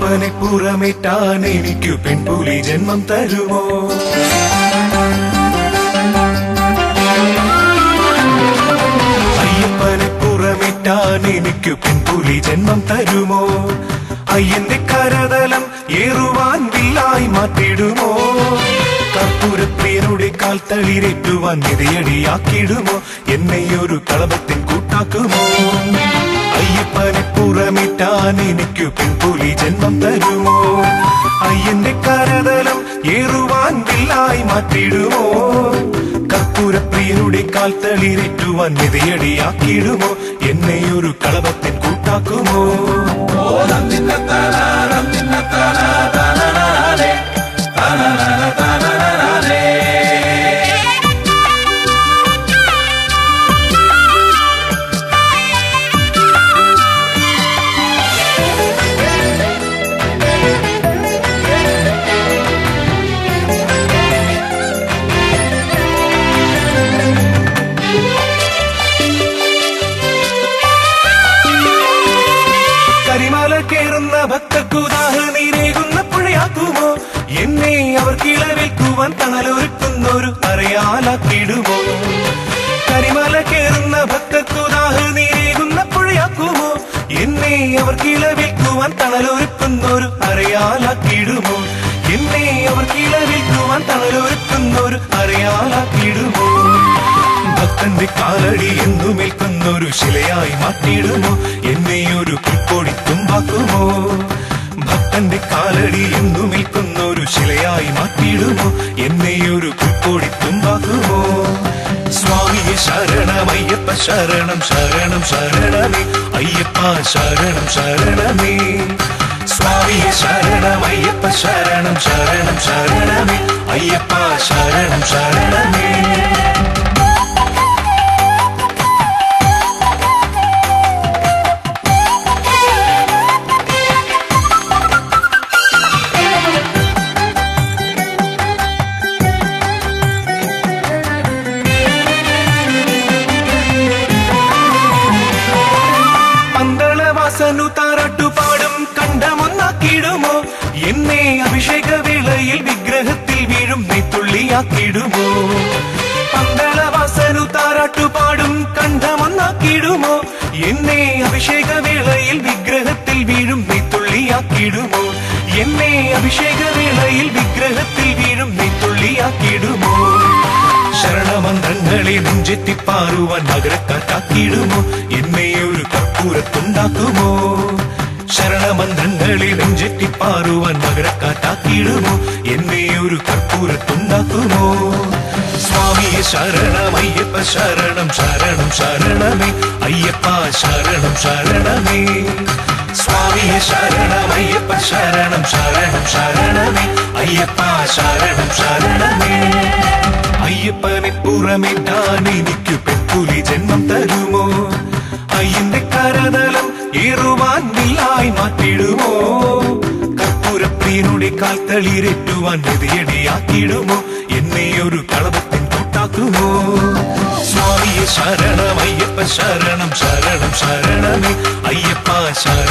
അയ്യപ്പനെ പുറമേറ്റാൻ എനിക്കു പെൺപുലി ജന്മം തരുമോ അയ്യപ്പനെ പുറമേറ്റാൻ എനിക്കു പെൺപുലി ജന്മം തരുമോ അയ്യന്റെ കരതലം ഏറുവാൻ വില്ലായി മാറ്റിടുമോ കർപ്പൂരപ്രിയനുടെ കാൽ തളിരേറ്റുവാൻ നിതയടിയാക്കിടുമോ എന്നെ ഒരു കളഭത്തിൻ കൂട്ടാക്കുമോ അയ്യപ്പനെ പുറമിട്ടാൻ എനിക്കു പെൺപുലി ജന്മം തരുമോ അയ്യന്റെ കരതലം ഏറുവാൻ വില്ലായി മാറ്റിടുമോ കർപ്പൂരപ്രിയരുടെ കാൽ തളിരേറ്റുവാൻ നിതയടിയാക്കിടുമോ എന്നെ ഒരു കളഭത്തിൻ കൂട്ടാക്കുമോ കരിമാല കേറുന്ന ഭക്തർക്കുദാഹ നീരേകുന്ന പുഴയാക്കുമോ എന്നെ അവർ കിളവേൽക്കുവാൻ തണലൊരുക്കുന്നൊരു അറിയാലാക്കിടുമോ കരിമാല കേറുന്ന ഭക്തർക്കുദാഹ നീരേകുന്ന പുഴയാക്കുമോ എന്നെ അവർ കിളവേൽക്കുവാൻ തണലൊരുക്കുന്നൊരു അറിയാലാക്കിടുമോ എന്നെ അവർ കിളവേൽക്കുവാൻ തണലൊരുക്കുന്നൊരു അറിയാലാക്കിടുമോ ഭക്തന്റെ കാലടി എന്നുമേൽക്കുന്നൊരു ശിലയായി മാറ്റിയിടുമോ എന്നെ ഒരു പുൽക്കൊടി തുമ്പാക്കുമോ ഭക്തന്റെ കാലടി എന്നുമേൽക്കുന്നൊരു ശിലയായി മാറ്റിയിടുമോ എന്നെ ഒരു പുൽക്കൊടി തുമ്പാക്കുമോ സ്വാമിയെ ശരണമയ്യപ്പ ശരണം ശരണം ശരണമേ അയ്യപ്പ ശരണം ശരണമേ സ്വാമിയെ ശരണമയ്യപ്പ ശരണം ശരണം ശരണമേ അയ്യപ്പ ശരണം ശരണമേ പന്തളവാസനു താരാട്ടു പാടും കണ്ടമൊന്നാക്കിടുമോ എന്നെ അഭിഷേക വേളയിൽ വിഗ്രഹത്തിൽ വീഴും നെയ്ത്തുള്ളിയാക്കിടുമോ പന്തളവാസനു താരാട്ടു പാടും കണ്ഠമൊന്നാക്കിടുമോ എന്നെ അഭിഷേക വേളയിൽ വിഗ്രഹത്തിൽ വീഴും നെയ്ത്തുള്ളിയാക്കിടുമോ എന്നെ അഭിഷേക വേളയിൽ വിഗ്രഹത്തിൽ വീഴും നെയ്ത്തുള്ളിയാക്കിടുമോ ശരണമന്ത്രങ്ങളെ നെഞ്ചെത്തിപ്പാറുവാൻ നഗരക്കാറ്റാക്കിയിടുമോ എന്നെ ഒരു കർപ്പൂരത്തുണ്ടാക്കുമോ ശരണമന്ത്രങ്ങളെ നെഞ്ചെത്തിപ്പാറുവാൻ നഗരക്കാറ്റാക്കിയിടുമോ എന്നെ ഒരു കർപ്പൂരത്തുണ്ടാക്കുമോ സ്വാമിയെ ശരണമയ്യപ്പ ശരണം ശരണം ശരണമേ അയ്യപ്പ ശരണം ശരണമേ സ്വാമിയെ ശരണമയ്യപ്പ ശരണം ശരണം ശരണമേ അയ്യപ്പ ശരണം ശരണമേ അയ്യപ്പനെ പുറമിട്ടാൻ എനിക്ക് പെൺപുലി ജന്മം തരുമോ അയ്യന്റെ കരതലം ഏറുവാൻ വില്ലായി മാറ്റിടുമോ കർപ്പൂരപ്രിയനുടെ കാൽ തളിരേറ്റുവാൻ നിധിയടിയാക്കിടുമോ എന്നെ ഒരു കളഭത്തിൻ കൂട്ടാക്കുമോ സ്വാമിയെ ശരണം അയ്യപ്പ ശരണം ശരണം ശരണമേ അയ്യപ്പ ശരണം